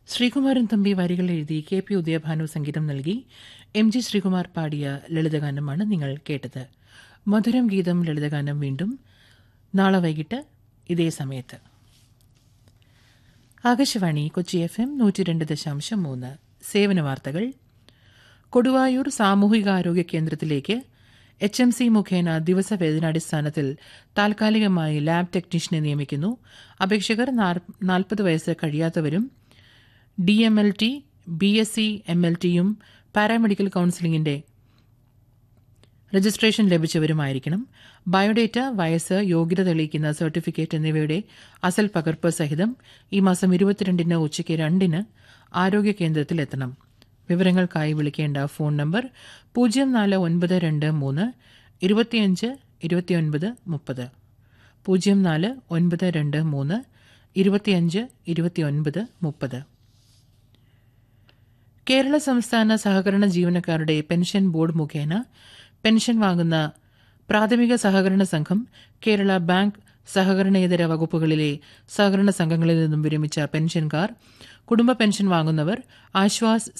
ശ്രീകുമാരൻ തമ്പി വരികൾ എഴുതി K P Udayabhanu സംഗീതം നൽകി എം ജി ശ്രീകുമാർ പാടിയ ലളിതഗാനമാണ് നിങ്ങൾ കേട്ടത് മധുരം ഗീതം ലളിതഗാനം വീണ്ടും നാളെ വൈകിട്ട് ഇതേ സമയത്ത് ആകാശവാണി കൊച്ചി എഫ് എം നൂറ്റി രണ്ട് ദശാംശം മൂന്ന് സേവന വാർത്തകൾ കൊടുവായൂർ സാമൂഹികാരോഗ്യ കേന്ദ്രത്തിലേക്ക് എച്ച് എം സി മുഖേന ദിവസവേതനാടിസ്ഥാനത്തിൽ താൽക്കാലികമായി ലാബ് ടെക്നീഷ്യനെ നിയമിക്കുന്നു അപേക്ഷകർ നാൽപ്പത് വയസ്സ് കഴിയാത്തവരും D M L T B S C M L ടിയും പാരാമെഡിക്കൽ കൌൺസിലിംഗിന്റെ രജിസ്ട്രേഷൻ ലഭിച്ചവരുമായിരിക്കണം ബയോഡേറ്റ വയസ്സ് യോഗ്യത തെളിയിക്കുന്ന സർട്ടിഫിക്കറ്റ് എന്നിവയുടെ അസൽ പകർപ്പ് സഹിതം ഈ മാസം ഇരുപത്തിരണ്ടിന് ഉച്ചയ്ക്ക് രണ്ടിന് ആരോഗ്യ കേന്ദ്രത്തിൽ എത്തണം വിവരങ്ങൾക്കായി വിളിക്കേണ്ട ഫോൺ നമ്പർ പൂജ്യം നാല് ഒൻപത് രണ്ട് മൂന്ന് ഇരുപത്തിയഞ്ച് ഇരുപത്തിയൊൻപത് മുപ്പത് പൂജ്യം നാല് ഒൻപത് രണ്ട് മൂന്ന് ഇരുപത്തിയഞ്ച് ഇരുപത്തിയൊൻപത് മുപ്പത് കേരള സംസ്ഥാന സഹകരണ ജീവനക്കാരുടെ പെൻഷൻ ബോർഡ് മുഖേന പെൻഷൻ വാങ്ങുന്ന പ്രാഥമിക സഹകരണ സംഘം കേരള ബാങ്ക് സഹകരണേതര വകുപ്പുകളിലെ സഹകരണ സംഘങ്ങളിൽ നിന്നും വിരമിച്ച പെൻഷൻകാർ കുടുംബ പെൻഷൻ വാങ്ങുന്നവർ ആശ്വാസ്